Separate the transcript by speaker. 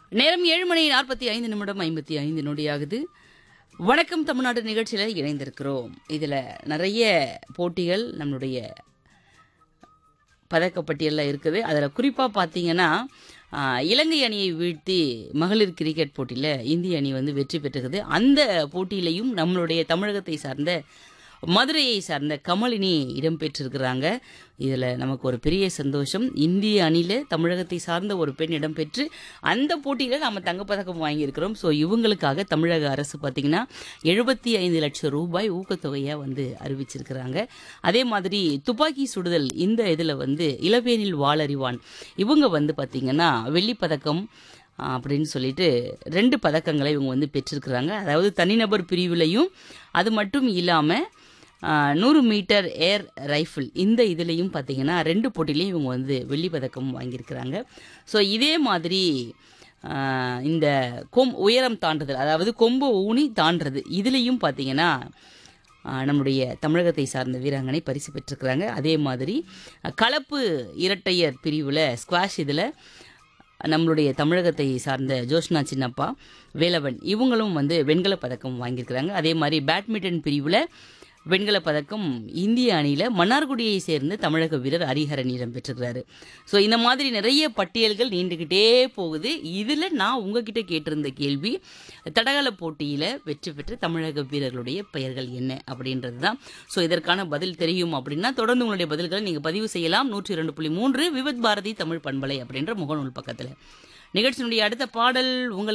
Speaker 1: நேரம் ஏழு மணி நாற்பத்தி ஐந்து நிமிடம் ஐம்பத்தி ஐந்து நொடியாகுது வணக்கம் தமிழ்நாடு நிகழ்ச்சியில் இணைந்திருக்கிறோம் இதில் நிறைய போட்டிகள் நம்மளுடைய பதக்கப்பட்டியலில் இருக்குது அதில் குறிப்பாக பார்த்தீங்கன்னா ஆ, இலங்கை அணியை வீழ்த்தி மகளிர் கிரிக்கெட் போட்டியில் இந்திய அணி வந்து வெற்றி பெற்றுக்குது அந்த போட்டியிலையும் நம்மளுடைய தமிழகத்தை சார்ந்த மதுரையை சார்ந்த கமலினி இடம்பெற்றிருக்கிறாங்க இதில் நமக்கு ஒரு பெரிய சந்தோஷம் இந்திய அணியில் தமிழகத்தை சார்ந்த ஒரு பெண் இடம்பெற்று அந்த போட்டியில் நம்ம தங்கப்பதக்கம் வாங்கியிருக்கிறோம் ஸோ இவங்களுக்காக தமிழக அரசு பார்த்திங்கன்னா எழுபத்தி ஐந்து லட்சம் ரூபாய் ஊக்கத்தொகையாக வந்து அறிவிச்சிருக்கிறாங்க அதே மாதிரி துப்பாக்கி சுடுதல் இந்த இதில் வந்து இளவேனில் வாளறிவான் இவங்க வந்து பார்த்திங்கன்னா வெள்ளிப்பதக்கம் ஆஹ், அப்படின்னு சொல்லிட்டு ரெண்டு பதக்கங்களை இவங்க வந்து பெற்றிருக்கிறாங்க அதாவது தனிநபர் பிரிவிலையும் அது மட்டும் இல்லாமல் நூறு மீட்டர் ஏர் ரைஃபிள் இந்த இதுலேயும் பார்த்தீங்கன்னா ரெண்டு போட்டிலையும் இவங்க வந்து வெள்ளி பதக்கம் வாங்கியிருக்கிறாங்க ஸோ இதே மாதிரி ஆஹ், இந்த கொம் உயரம் தாண்டுதல் அதாவது கொம்பு ஊனி தாண்டுறது இதுலேயும் பார்த்தீங்கன்னா ஆஹ், நம்முடைய தமிழகத்தை சார்ந்த வீராங்கனை பரிசு பெற்றிருக்கிறாங்க அதே மாதிரி அஹ், கலப்பு இரட்டையர் பிரிவில் ஸ்குவாஷ் இதில் நம்மளுடைய தமிழகத்தை சார்ந்த ஜோஷ்னா சின்னப்பா வேலவன் இவங்களும் வந்து வெண்கலப் பதக்கம் வாங்கியிருக்கிறாங்க அதே மாதிரி பேட்மிண்டன் பிரிவில் வெண்கலப் பதக்கம் இந்திய அணியில் மன்னார்குடியை சேர்ந்த தமிழக வீரர் ஹரிஹரன் இடம் பெற்றிருக்கிறாரு ஸோ இந்த மாதிரி நிறைய பட்டியல்கள் நீண்டுக்கிட்டே போகுது இதில் நான் உங்ககிட்ட கேட்டிருந்த கேள்வி தடகள போட்டியில் வெற்றி பெற்ற தமிழக வீரர்களுடைய பெயர்கள் என்ன அப்படின்றது தான் ஸோ இதற்கான பதில் தெரியும் அப்படின்னா தொடர்ந்து உங்களுடைய பதில்களை நீங்கள் பதிவு செய்யலாம் நூற்றி இரண்டு புள்ளி மூன்று விவத் பாரதி தமிழ் பண்பலை அப்படின்ற முகநூல் பக்கத்தில் நிகழ்ச்சியினுடைய அடுத்த பாடல் உங்களுக்கு